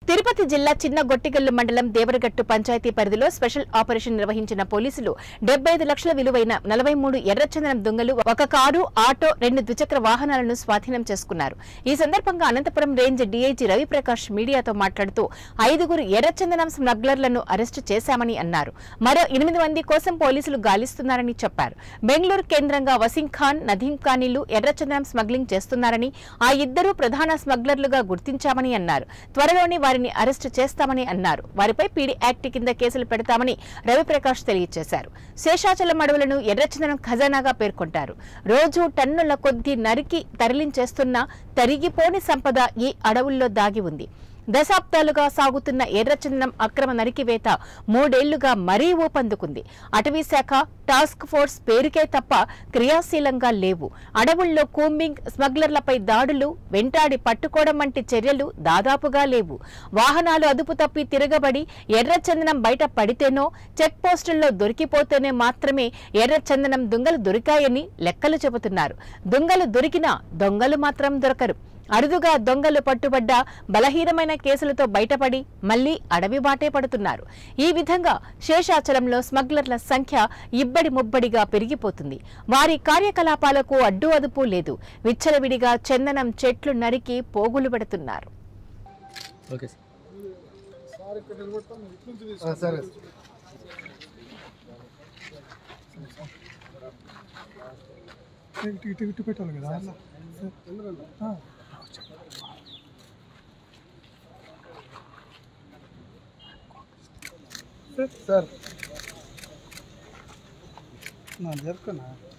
తిరుపతి జిల్లా చిన్న గొట్టిగల్లు మండలం దేవరగట్టు పంచాయతీ పరిధిలో స్పెషల్ ఆపరేషన్ నిర్వహించిన పోలీసులు డెబ్బై ఐదు లక్షల విలువైన నలభై మూడు ఎర్రచందనం దొంగలు ఒక కారు ఆటో రెండు ద్విచక్ర వాహనాలను స్వాధీనం చేసుకున్నారు ఈ సందర్భంగా అనంతపురం రేంజ్ డీఐజీ రవిప్రకాష్ మీడియాతో మాట్లాడుతూ ఐదుగురు ఎర్రచందనం స్మగ్లర్లను అరెస్టు చేశామని అన్నారు మరో ఎనిమిది మంది కోసం పోలీసులు గాలిస్తున్నారని చెప్పారు బెంగళూరు కేంద్రంగా వసీం ఖాన్ నదీం ఖానీలు ఎర్రచందనం స్మగ్లింగ్ చేస్తున్నారని ఆ ఇద్దరు ప్రధాన స్మగ్లర్లుగా గుర్తించామని అన్నారు త్వరలోనే వారిని అరెస్టు చేస్తామని అన్నారు వారిపై పీడీ యాక్ట్ కింద కేసులు పెడతామని రవిప్రకాష్ తెలియజేశారు శేషాచలం అడవులను ఎర్రచందనం ఖజానాగా పేర్కొంటారు రోజు టన్నుల కొద్దీ నరికి తరలించేస్తున్న తరిగిపోని సంపద ఈ అడవుల్లో దాగి ఉంది దశాబ్దాలుగా సాగుతున్న ఎర్రచందనం అక్రమ నరికివేత మూడేళ్లుగా మరీ ఊపందుకుంది అటవీ శాఖ టాస్క్ ఫోర్స్ పేరుకే తప్ప క్రియాశీలంగా లేవు అడవుల్లో కూంబింగ్ స్మగ్లర్లపై దాడులు వెంటాడి పట్టుకోవడం వంటి చర్యలు దాదాపుగా లేవు వాహనాలు అదుపు తప్పి తిరగబడి ఎర్రచందనం బయట పడితేనో చెక్ పోస్టుల్లో దొరికిపోతేనే మాత్రమే ఎర్రచందనం దొంగలు దొరికాయని లెక్కలు చెబుతున్నారు దొంగలు దొరికినా దొంగలు మాత్రం దొరకరు అరుదుగా దొంగలు పట్టుబడ్డ బలహీనమైన కేసులతో బయటపడి మళ్లీ అడవి బాటే పడుతున్నారు ఈ విధంగా శేషాచలంలో స్మగ్లర్ల సంఖ్య ఇబ్బడి ముబ్బడిగా పెరిగిపోతుంది వారి కార్యకలాపాలకు అడ్డు అదుపు లేదు విచ్చలవిడిగా చందనం చెట్లు నరికి పోగులు పెడుతున్నారు ఓకే సార్ ఆ, సరే ఇటు ఇటు ఇటు పెట్టాలి కదా ఆ. సార్ నా జరుపుకున్నా